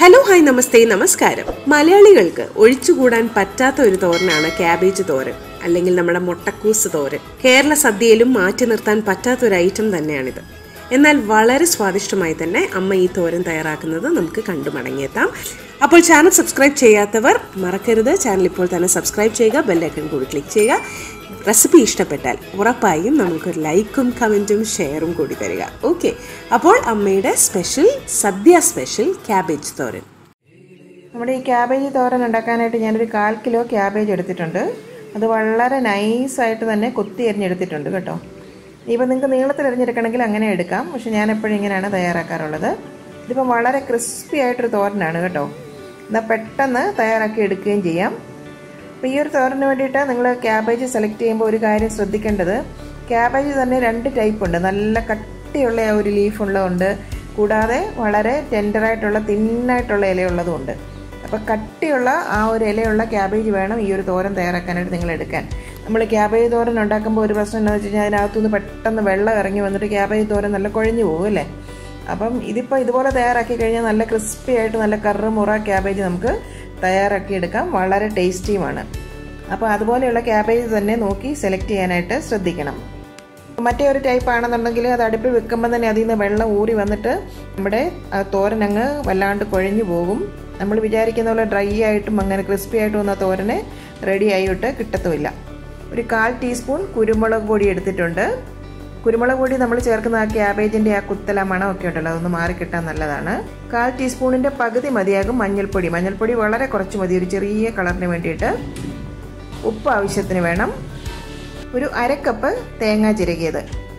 hello hi നമസ്തേ നമസ്കാരം മലയാളികൾക്ക് ഒഴിച്ചുകൂടാൻ പറ്റാത്ത ഒരു തോരനാണ് ക്യാബേജ് തോരൻ അല്ലെങ്കിൽ നമ്മുടെ മുട്ടക്കൂസ് തോരൻ കേരള സദ്യയിലും മാറ്റി നിർത്താൻ പറ്റാത്ത ഒരു ഐറ്റം തന്നെയാണിത് എന്നാൽ വളരെ സ്വാദിഷ്ടമായി തന്നെ അമ്മ ഈ തോരൻ തയ്യാറാക്കുന്നത് നമുക്ക് കണ്ടു മടങ്ങിയെത്താം അപ്പോൾ ചാനൽ സബ്സ്ക്രൈബ് ചെയ്യാത്തവർ മറക്കരുത് ചാനൽ ഇപ്പോൾ തന്നെ സബ്സ്ക്രൈബ് ചെയ്യുക ബെല്ലൈക്കൺ കൂടി ക്ലിക്ക് ചെയ്യുക റെസിപ്പി ഇഷ്ടപ്പെട്ടാൽ ഉറപ്പായും നമുക്കൊരു ലൈക്കും കമൻറ്റും ഷെയറും കൂടി തരിക ഓക്കെ അപ്പോൾ അമ്മയുടെ സ്പെഷ്യൽ സദ്യ സ്പെഷ്യൽ ക്യാബേജ് തോരൻ നമ്മുടെ ഈ ക്യാബേജ് തോരൻ ഉണ്ടാക്കാനായിട്ട് ഞാനൊരു കാൽ കിലോ ക്യാബേജ് എടുത്തിട്ടുണ്ട് അത് വളരെ നൈസായിട്ട് തന്നെ കൊത്തി അരിഞ്ഞെടുത്തിട്ടുണ്ട് കേട്ടോ ഇപ്പം നിങ്ങൾക്ക് നീളത്തിൽ അരിഞ്ഞെടുക്കണമെങ്കിൽ അങ്ങനെ എടുക്കാം പക്ഷെ ഞാൻ എപ്പോഴും ഇങ്ങനെയാണ് തയ്യാറാക്കാറുള്ളത് ഇതിപ്പം വളരെ ക്രിസ്പി ആയിട്ടൊരു തോരനാണ് കേട്ടോ എന്നാൽ പെട്ടെന്ന് തയ്യാറാക്കി എടുക്കുകയും ചെയ്യാം അപ്പോൾ ഈ ഒരു തോരന് വേണ്ടിയിട്ട് നിങ്ങൾ ക്യാബേജ് സെലക്ട് ചെയ്യുമ്പോൾ ഒരു കാര്യം ശ്രദ്ധിക്കേണ്ടത് ക്യാബേജ് തന്നെ രണ്ട് ടൈപ്പ് ഉണ്ട് നല്ല കട്ടിയുള്ള ആ ഒരു ലീഫ് ഉള്ളതുണ്ട് കൂടാതെ വളരെ ടെൻഡറായിട്ടുള്ള തിന്നായിട്ടുള്ള ഇലയുള്ളതും ഉണ്ട് അപ്പോൾ കട്ടിയുള്ള ആ ഒരു ഇലയുള്ള ക്യാബേജ് വേണം ഈ ഒരു തോരൻ തയ്യാറാക്കാനായിട്ട് നിങ്ങൾ എടുക്കാൻ നമ്മൾ ക്യാബേജ് തോരൻ ഉണ്ടാക്കുമ്പോൾ ഒരു പ്രശ്നം എന്താണെന്ന് വെച്ച് കഴിഞ്ഞാൽ അതിനകത്തുനിന്ന് പെട്ടെന്ന് വെള്ളം ഇറങ്ങി വന്നിട്ട് ക്യാബേജ് തോരൻ നല്ല കുഴഞ്ഞു പോകും അല്ലേ അപ്പം ഇതിപ്പോൾ ഇതുപോലെ തയ്യാറാക്കി കഴിഞ്ഞാൽ നല്ല ക്രിസ്പി ആയിട്ട് നല്ല കറ് മുറ ക്യാബേജ് നമുക്ക് തയ്യാറാക്കി എടുക്കാം വളരെ ടേസ്റ്റിയുമാണ് അപ്പോൾ അതുപോലെയുള്ള ക്യാബേജ് തന്നെ നോക്കി സെലക്ട് ചെയ്യാനായിട്ട് ശ്രദ്ധിക്കണം മറ്റേ ഒരു ടൈപ്പ് ആണെന്നുണ്ടെങ്കിൽ അത് അടുപ്പിൽ വെക്കുമ്പോൾ തന്നെ അതിൽ നിന്ന് വെള്ളം ഊറി വന്നിട്ട് നമ്മുടെ തോരൻ അങ്ങ് വല്ലാണ്ട് കുഴഞ്ഞു പോകും നമ്മൾ വിചാരിക്കുന്ന പോലെ ഡ്രൈ ആയിട്ടും അങ്ങനെ ക്രിസ്പി ആയിട്ടും വന്ന തോരന് റെഡി ആയിട്ട് കിട്ടത്തുമില്ല ഒരു കാൽ ടീസ്പൂൺ കുരുമുളക് പൊടി എടുത്തിട്ടുണ്ട് കുരുമുളക് പൊടി നമ്മൾ ചേർക്കുന്ന ആ ക്യാബേജിൻ്റെ ആ കുത്തല മണമൊക്കെ ഉണ്ടല്ലോ അതൊന്ന് മാറിക്കിട്ടാൻ നല്ലതാണ് കാൽ ടീസ്പൂണിൻ്റെ പകുതി മതിയാകും മഞ്ഞൾപ്പൊടി മഞ്ഞൾപ്പൊടി വളരെ കുറച്ച് മതി ഒരു ചെറിയ കളറിന് വേണ്ടിയിട്ട് ഉപ്പ് ആവശ്യത്തിന് വേണം ഒരു അരക്കപ്പ് തേങ്ങ ചിരകിയത്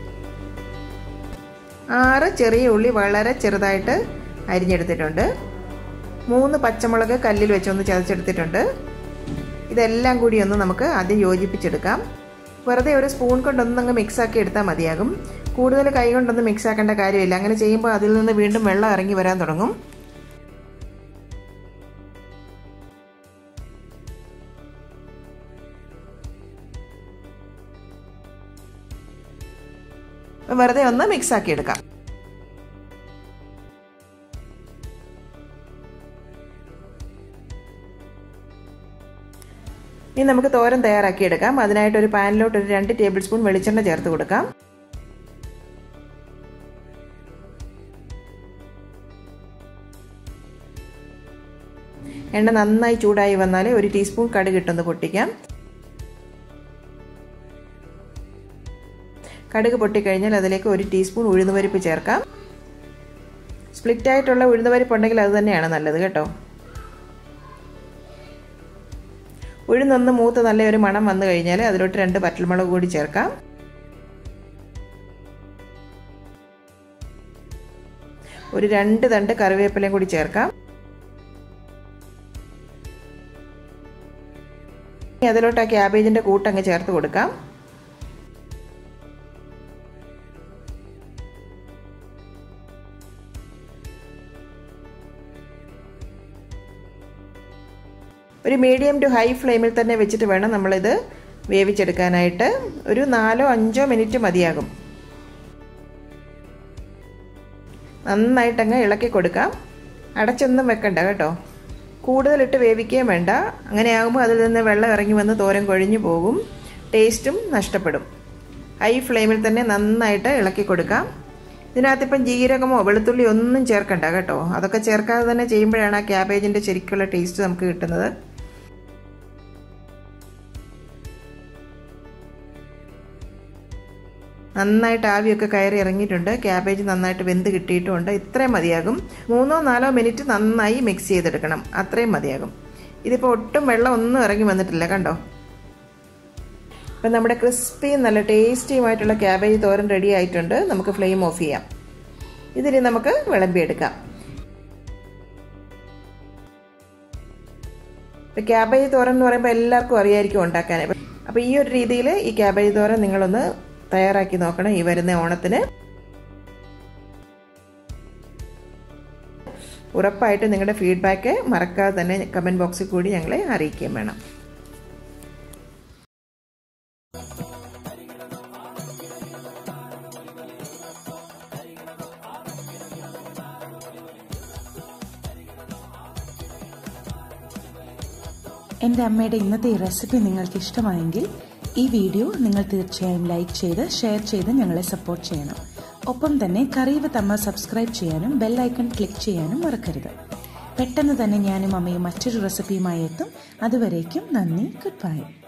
ആറ് ചെറിയ ഉള്ളി വളരെ ചെറുതായിട്ട് അരിഞ്ഞെടുത്തിട്ടുണ്ട് മൂന്ന് പച്ചമുളക് കല്ലിൽ വെച്ചൊന്ന് ചതച്ചെടുത്തിട്ടുണ്ട് ഇതെല്ലാം കൂടി ഒന്ന് നമുക്ക് ആദ്യം യോജിപ്പിച്ചെടുക്കാം വെറുതെ ഒരു സ്പൂൺ കൊണ്ടൊന്നും അങ്ങ് മിക്സാക്കി എടുത്താൽ മതിയാകും കൂടുതൽ കൈ കൊണ്ടൊന്നും മിക്സ് ആക്കേണ്ട കാര്യമില്ല അങ്ങനെ ചെയ്യുമ്പോൾ അതിൽ നിന്ന് വീണ്ടും വെള്ളം ഇറങ്ങി വരാൻ തുടങ്ങും വെറുതെ ഒന്ന് മിക്സ് ആക്കി എടുക്കാം ഇനി നമുക്ക് തോരൻ തയ്യാറാക്കി എടുക്കാം അതിനായിട്ട് ഒരു പാനിലോട്ട് ഒരു രണ്ട് ടേബിൾ സ്പൂൺ വെളിച്ചെണ്ണ ചേർത്ത് കൊടുക്കാം എണ്ണ നന്നായി ചൂടായി വന്നാൽ ഒരു ടീസ്പൂൺ കടുക് ഇട്ടൊന്ന് പൊട്ടിക്കാം കടുക് പൊട്ടിക്കഴിഞ്ഞാൽ അതിലേക്ക് ഒരു ടീസ്പൂൺ ഉഴുന്നുപരിപ്പ് ചേർക്കാം സ്പ്ലിറ്റ് ആയിട്ടുള്ള ഉഴുന്നുപരിപ്പ് ഉണ്ടെങ്കിൽ അത് തന്നെയാണ് നല്ലത് കേട്ടോ ഉഴുന്നൊന്ന് മൂത്ത് നല്ലൊരു മണം വന്നു കഴിഞ്ഞാൽ അതിലോട്ട് രണ്ട് പറ്റൽമുളക് കൂടി ചേർക്കാം ഒരു രണ്ട് തണ്ട് കറിവേപ്പിലയും കൂടി ചേർക്കാം അതിലോട്ട് ആ ക്യാബേജിൻ്റെ കൂട്ടങ്ങ് ചേർത്ത് കൊടുക്കാം ഒരു മീഡിയം ടു ഹൈ ഫ്ലെയിമിൽ തന്നെ വെച്ചിട്ട് വേണം നമ്മളിത് വേവിച്ചെടുക്കാനായിട്ട് ഒരു നാലോ അഞ്ചോ മിനിറ്റ് മതിയാകും നന്നായിട്ടങ്ങ് ഇളക്കി കൊടുക്കാം അടച്ചൊന്നും വെക്കണ്ട കേട്ടോ കൂടുതലിട്ട് വേവിക്കുകയും വേണ്ട അങ്ങനെ ആകുമ്പോൾ അതിൽ നിന്ന് വെള്ളം ഇറങ്ങി വന്ന് തോരൻ കൊഴിഞ്ഞു പോകും ടേസ്റ്റും നഷ്ടപ്പെടും ഹൈ ഫ്ലെയിമിൽ തന്നെ നന്നായിട്ട് ഇളക്കി കൊടുക്കാം ഇതിനകത്തിപ്പം ജീരകമോ വെളുത്തുള്ളി ഒന്നും ചേർക്കണ്ട കേട്ടോ അതൊക്കെ ചേർക്കാതെ തന്നെ ചെയ്യുമ്പോഴാണ് ആ ക്യാബേജിൻ്റെ ശരിക്കുള്ള ടേസ്റ്റ് നമുക്ക് കിട്ടുന്നത് നന്നായിട്ട് ആവിയൊക്കെ കയറി ഇറങ്ങിയിട്ടുണ്ട് ക്യാബേജ് നന്നായിട്ട് വെന്ത് കിട്ടിയിട്ടുമുണ്ട് ഇത്രയും മതിയാകും മൂന്നോ നാലോ മിനിറ്റ് നന്നായി മിക്സ് ചെയ്തെടുക്കണം അത്രയും മതിയാകും ഇതിപ്പോൾ ഒട്ടും വെള്ളം ഒന്നും ഇറങ്ങി വന്നിട്ടില്ല കണ്ടോ ഇപ്പം നമ്മുടെ ക്രിസ്പിയും നല്ല ടേസ്റ്റിയുമായിട്ടുള്ള ക്യാബേജ് തോരൻ റെഡി ആയിട്ടുണ്ട് നമുക്ക് ഫ്ലെയിം ഓഫ് ചെയ്യാം ഇതിന് നമുക്ക് വിളമ്പിയെടുക്കാം ഇപ്പം ക്യാബേജ് തോരൻ എന്ന് പറയുമ്പോൾ എല്ലാവർക്കും അറിയായിരിക്കും ഉണ്ടാക്കാൻ അപ്പോൾ ഈ ഒരു രീതിയിൽ ഈ ക്യാബേജ് തോരൻ നിങ്ങളൊന്ന് തയ്യാറാക്കി നോക്കണം ഈ വരുന്ന ഓണത്തിന് ഉറപ്പായിട്ട് നിങ്ങളുടെ ഫീഡ്ബാക്ക് മറക്കാതെ തന്നെ കമൻറ്റ് ബോക്സിൽ കൂടി ഞങ്ങളെ അറിയിക്കുകയും വേണം എൻ്റെ അമ്മയുടെ ഇന്നത്തെ ഈ റെസിപ്പി നിങ്ങൾക്ക് ഇഷ്ടമായെങ്കിൽ ഈ വീഡിയോ നിങ്ങൾ തീർച്ചയായും ലൈക്ക് ചെയ്ത് ഷെയർ ചെയ്ത് ഞങ്ങളെ സപ്പോർട്ട് ചെയ്യണം ഒപ്പം തന്നെ കറിവ് തമ്മ സബ്സ്ക്രൈബ് ചെയ്യാനും ബെല്ലൈക്കൺ ക്ലിക്ക് ചെയ്യാനും മറക്കരുത് പെട്ടെന്ന് തന്നെ ഞാനും അമ്മയും മറ്റൊരു റെസിപ്പിയുമായി എത്തും അതുവരേക്കും നന്ദി ഗുഡ് ബൈ